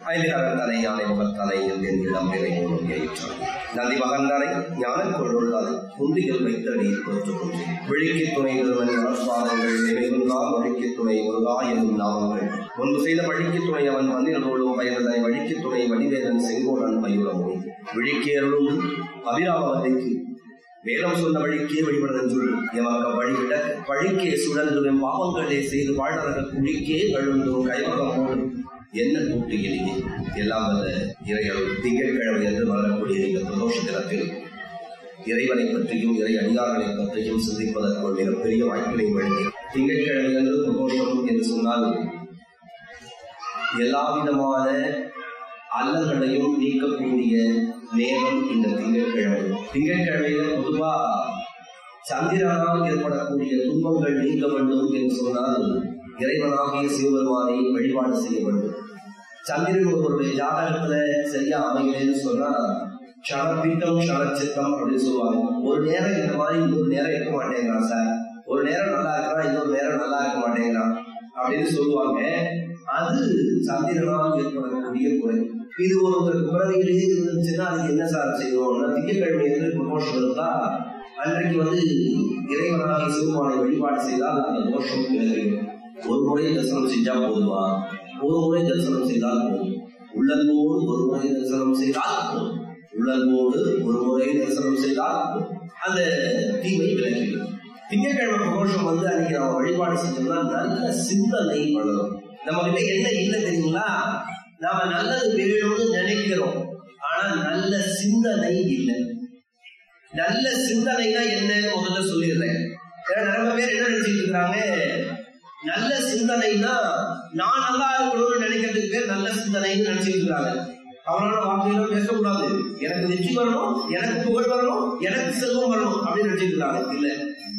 ஐந்திரகத்தனை யானை முகத்தனை என் இடம் நிறை ஏற்றான் நந்தி மகந்தனை ஞான கொள்ளுள்ளதை குந்தியில் வைத்தடி தோற்று கொண்டேன் விழிக்கு துணை நிறுவன் மனப்பாதங்கள் நினைவுங்கா மொழிக்கு துணை முருகா என்னும் நாமங்கள் முன்பு செய்த வழிக்கு துணை அவன் வந்திரதோளும் பயனதனை வழிக்கு துணை வடிவேலன் செங்கோடன் பயிரமும் விழிக்கு அருளும் அபிராமவதைக்கு வேதம் சொன்ன வழிக்கே வழிபடுதல் சொல்லு எமக்க வழிவிட வழிக்கே சுழன்றும் பாவங்களே செய்து வாழ்றவர்கள் குழிக்கே அழுந்தும் கைவகம் போடும் என்ன கூட்டு எளியே எல்லாம் வல்ல இறையருள் திங்கட்கிழமை என்று வரக்கூடிய இந்த பிரதோஷ தினத்தில் இறைவனை பற்றியும் இறை அடியார்களை பற்றியும் சிந்திப்பதற்கு ஒரு மிகப்பெரிய வாய்ப்பினை வழங்கி திங்கட்கிழமை என்று பிரதோஷம் என்று சொன்னால் எல்லா விதமான அல்லல்களையும் நீக்கக்கூடிய நேரம் இந்த திங்கட்கிழமை திங்கட்கிழமையில பொதுவா சந்திரனால் ஏற்படக்கூடிய துன்பங்கள் நீக்க வேண்டும் என்று சொன்னால் இறைவனாகிய சிவபெருமானை வழிபாடு செய்ய வேண்டும் சந்திரன் ஒருவருடைய ஜாதகத்துல சரியா அமையலன்னு சொன்னா க்ஷணப்பித்தம் க்ஷணச்சித்தம் அப்படின்னு சொல்லுவாங்க ஒரு நேரம் இந்த மாதிரி இன்னொரு நேரம் இருக்க மாட்டேங்கிறான் சார் ஒரு நேரம் நல்லா இருக்கிறான் இன்னொரு நேரம் நல்லா இருக்க மாட்டேங்கிறான் அப்படின்னு சொல்லுவாங்க அது சந்திரனால் ஏற்படக்கூடிய குறை இது ஒருத்தருக்கு பிறவியிலேயே இருந்துச்சுன்னா அதுக்கு என்ன சார் செய்வோம்னா திங்கட்கிழமை என்று ப்ரமோஷன் இருந்தா அன்றைக்கு வந்து இறைவனாகிய சிவமானை வழிபாடு செய்தால் அந்த தோஷம் விலகிடும் ஒரு முறை தரிசனம் செஞ்சா போதுமா ஒரு முறை தரிசனம் செய்தால் போதும் உள்ளன்போடு ஒரு முறை தரிசனம் செய்தால் போதும் உள்ளன்போடு ஒரு முறை தரிசனம் செய்தால் போதும் அந்த தீமை விலகிடும் திங்கட்கிழமை பிரதோஷம் வந்து அன்னைக்கு நம்ம வழிபாடு செஞ்சோம்னா நல்ல சிந்தனை வளரும் நம்ம கிட்ட என்ன இல்லை தெரியுங்களா நாம நல்லது வேணும்னு நினைக்கிறோம் ஆனா நல்ல சிந்தனை இல்லை நல்ல சிந்தனைனா என்னன்னு முதல்ல சொல்லிடுறேன் ஏன்னா நிறைய பேர் என்ன நினைச்சிட்டு இருக்காங்க நல்ல சிந்தனைனா நான் நல்லா இருக்கணும்னு நினைக்கிறதுக்கு பேர் நல்ல சிந்தனைன்னு நினைச்சிட்டு இருக்காங்க அவனால வார்த்தையெல்லாம் பேசக்கூடாது எனக்கு வெற்றி வரணும் எனக்கு புகழ் வரணும் எனக்கு செல்வம் வரணும் அப்படின்னு நினைச்சிட்டு இருக்காங்க இல்ல